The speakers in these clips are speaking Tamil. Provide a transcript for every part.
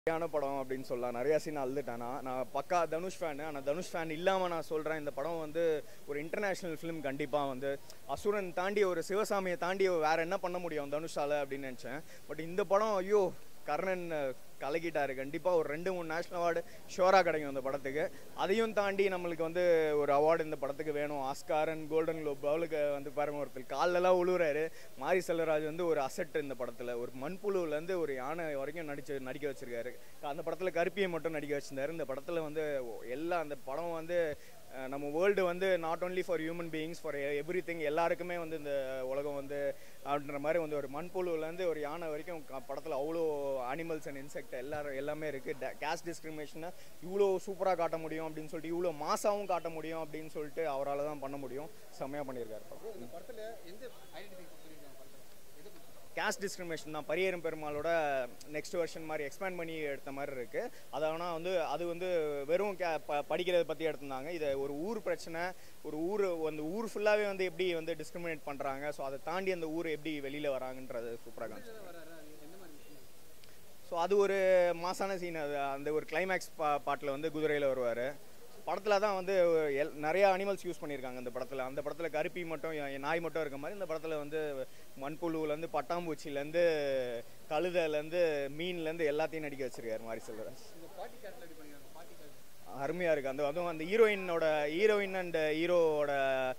சரியான படம் அப்படின்னு சொல்லலாம் நிறைய சீன் அழுதுட்டேன் நான் நான் பக்கா தனுஷ் ஃபேனு ஆனால் தனுஷ் ஃபேன் இல்லாமல் நான் சொல்கிறேன் இந்த படம் வந்து ஒரு இன்டர்நேஷ்னல் ஃபிலிம் கண்டிப்பாக வந்து அசுரன் தாண்டி ஒரு சிவசாமியை தாண்டி வேற என்ன பண்ண முடியும் தனுஷால அப்படின்னு நினச்சேன் பட் இந்த படம் ஐயோ கர்ணன் அஹ், கலக்கிட்டாரு கண்டிப்பாக ஒரு ரெண்டு மூணு நேஷ்னல் அவார்டு ஷோராக கிடைக்கும் இந்த படத்துக்கு அதையும் தாண்டி நம்மளுக்கு வந்து ஒரு அவார்டு இந்த படத்துக்கு வேணும் ஆஸ்கார் அண்ட் கோல்டன் குளோப் அவளுக்கு வந்து பாருங்க ஒருத்தர் கால்லெல்லாம் உழுவுறாரு மாரி செல்வராஜ் வந்து ஒரு அசட் இந்த படத்தில் ஒரு மண்புழுவுலேருந்து ஒரு யானை வரைக்கும் நடிச்சு நடிக்க வச்சிருக்காரு அந்த படத்தில் கருப்பியை மட்டும் நடிக்க வச்சிருந்தாரு இந்த படத்தில் வந்து எல்லா அந்த படம் வந்து அஹ், நம்ம வேர்ல்டு வந்து not only for human beings for everything எல்லாருக்குமே வந்து இந்த உலகம் வந்து அப்படின்ற மாதிரி வந்து ஒரு மண்புழுவுலேருந்து ஒரு யானை வரைக்கும் படத்தில் அவ்வளோ அனிமல்ஸ் அண்ட் இன்செக்ட் எல்லாரும் எல்லாமே இருக்குது கேஸ்ட் டிஸ்கிரிமினேஷனை இவ்வளோ சூப்பராக காட்ட முடியும் அப்படின்னு சொல்லிட்டு இவ்வளோ மாசாவும் காட்ட முடியும் அப்படின்னு சொல்லிட்டு அவரால் தான் பண்ண முடியும் செம்மையாக பண்ணியிருக்காரு படம் இந்த படத்துல எந்த ஐடென்டிஃபை சொல்லியிருக்காங்க படத்துல எதை பத்தி கேஸ்ட் டிஸ்கிரிமினேஷன் தான் பரியேறும் பெருமாளோட நெக்ஸ்ட் வெர்ஷன் மாதிரி எக்ஸ்பேண்ட் பண்ணி எடுத்த மாதிரி இருக்கு அது ஆனால் வந்து அது வந்து வெறும் கே ப படிக்கிறத பற்றி எடுத்திருந்தாங்க இதை ஒரு ஊர் பிரச்சனை ஒரு ஊர் அந்த ஊர் ஃபுல்லாகவே வந்து எப்படி வந்து டிஸ்கிரிமினேட் பண்ணுறாங்க ஸோ அதை தாண்டி அந்த ஊர் எப்படி வெளியில் வராங்கன்றது சூப்பராக காமிச்சு வராரு அது எந்த மாதிரி விஷயம் ஸோ அது ஒரு மாசான சீன் அது அந்த ஒரு கிளைமேக்ஸ் பா பாட்டில் வந்து குதிரையில் வருவார் படத்தில் தான் வந்து எல் நிறைய அனிமல்ஸ் யூஸ் பண்ணியிருக்காங்க அந்த படத்தில் அந்த படத்தில் கருப்பி மட்டும் எ- நாய் மட்டும் இருக்க மாதிரி இந்த படத்தில் வந்து மண்புழுவுலேருந்து பட்டாம்பூச்சிலேருந்து கழுதைலேருந்து மீன்லேருந்து எல்லாத்தையும் நடிக்க வச்சிருக்காரு மாதிரி செல்வராஜ் இந்த பாட்டி கேரக்டர் எப்படி பண்ணிருக்காங்க பாட்டி கேரக்டர் அருமையாக இருக்குது அந்த அதுவும் அந்த ஹீரோயினோட ஹீரோயின் அண்ட் ஹீரோவோட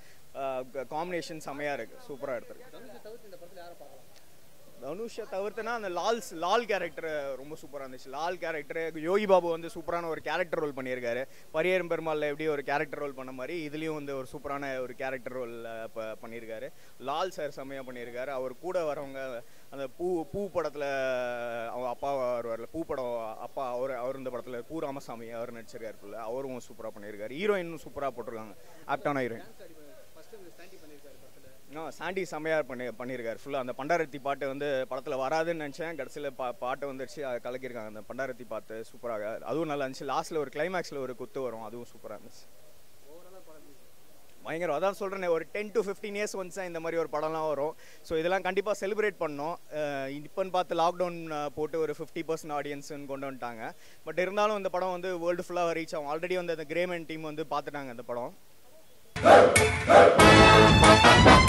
காம்பினேஷன் செம்மையாக இருக்குது சூப்பராக எடுத்திருக்கு தனுஷை தவிர்த்து இந்த படத்துல யாரை பார்க்கலாம் தனுஷை தவிர்த்துனா அந்த லால்ஸ் லால் கேரக்டர் ரொம்ப சூப்பராக இருந்துச்சு லால் கேரக்டர் யோகி பாபு வந்து சூப்பரான ஒரு கேரக்டர் ரோல் பண்ணியிருக்காரு பரியேறும் பெருமாளில் எப்படி ஒரு கேரக்டர் ரோல் பண்ண மாதிரி இதுலேயும் வந்து ஒரு சூப்பரான ஒரு கேரக்டர் ரோல் பண்ணியிருக்காரு லால் சார் செம்மையாக பண்ணியிருக்காரு அவர் கூட வரவங்க அந்த பூ பூ படத்தில் அவங்க அப்பா வருவார்ல பூ படம் அப்பா அவர் அவர் இந்த படத்தில் பூ ராமசாமி அவர் நடிச்சிருக்காரு full ஆ. அவரும் சூப்பராக பண்ணியிருக்காரு ஹீரோயினும் சூப்பராக போட்டிருக்காங்க ஆப்டான ஹீரோயின் டான்ஸ் ஆடி ஃபர்ஸ்ட் இந்த ஸ்டாண்டி பண்ணியிருக்காரு படத்துல ஆ சாண்டி செம்மையாக பண்ணி பண்ணியிருக்காரு ஃபுல்லாக அந்த பண்டாரத்தி பாட்டு வந்து படத்தில் வராதுன்னு நினச்சேன் கடைசியில் பா பாட்டு வந்துருச்சு அதை கலக்கியிருக்காங்க அந்த பண்டாரத்தி பாட்டு சூப்பராக அதுவும் நல்லா இருந்துச்சு லாஸ்ட்டில் ஒரு கிளைமேக்ஸில் ஒரு குத்து வரும் அதுவும் சூப்பராக இருந்துச்சு ஓவராலாக படம் எப்படி இருக்கு? பயங்கரம் அதான் சொல்கிறேனே ஒரு ten to fifteen years once தான் இந்த மாதிரி ஒரு படம்லாம் வரும் ஸோ இதெல்லாம் கண்டிப்பாக செலிப்ரேட் பண்ணோம் இப்போன்னு பார்த்து லாக்டவுன் போட்டு ஒரு ஃபிஃப்டி பர்சன்ட் ஆடியன்ஸ்னு கொண்டு வந்துட்டாங்க பட் இருந்தாலும் இந்த படம் வந்து வேர்ல்டு ஃபுல்லாக ரீச் ஆகும் ஆல்ரெடி வந்து அந்த கிரேமன் டீம் வந்து பார்த்துட்டாங்க இந்த படம்